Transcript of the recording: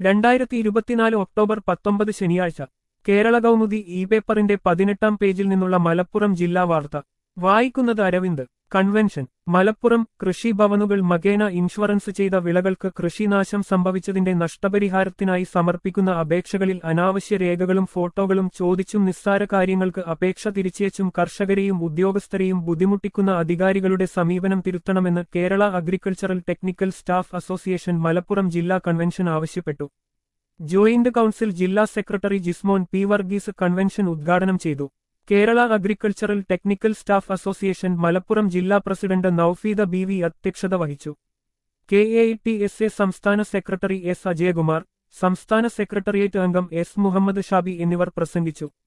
രണ്ടായിരത്തി ഇരുപത്തിനാല് ഒക്ടോബർ പത്തൊമ്പത് ശനിയാഴ്ച കേരള കൗമുദി ഇ പേപ്പറിന്റെ പതിനെട്ടാം പേജിൽ നിന്നുള്ള മലപ്പുറം ജില്ലാ വാർത്ത വായിക്കുന്നത് അരവിന്ദ് കൺവെൻഷൻ മലപ്പുറം കൃഷിഭവനുകൾ മകേന ഇൻഷുറൻസ് ചെയ്ത വിളകൾക്ക് കൃഷിനാശം സംഭവിച്ചതിന്റെ നഷ്ടപരിഹാരത്തിനായി സമർപ്പിക്കുന്ന അപേക്ഷകളിൽ അനാവശ്യ രേഖകളും ഫോട്ടോകളും ചോദിച്ചും നിസ്സാര കാര്യങ്ങൾക്ക് അപേക്ഷ തിരിച്ചയച്ചും കർഷകരെയും ഉദ്യോഗസ്ഥരെയും ബുദ്ധിമുട്ടിക്കുന്ന അധികാരികളുടെ സമീപനം തിരുത്തണമെന്ന് Kerala agricultural technical staff association Malappuram ജില്ലാ കൺവെൻഷൻ ആവശ്യപ്പെട്ടു ജോയിന്റ് കൌൺസിൽ ജില്ലാ secretary Jismon P Varghese convention ഉദ്ഘാടനം ചെയ്തു Kerala agricultural technical staff association Malappuram ജില്ലാ പ്രസിഡന്റ് നൌഫീദ ബി വി അധ്യക്ഷത വഹിച്ചു K A T S A സംസ്ഥാന സെക്രട്ടറി എസ് അജയകുമാർ സംസ്ഥാന സെക്രട്ടേറിയറ്റ് അംഗം എസ് മുഹമ്മദ് ഷാബി എന്നിവർ പ്രസംഗിച്ചു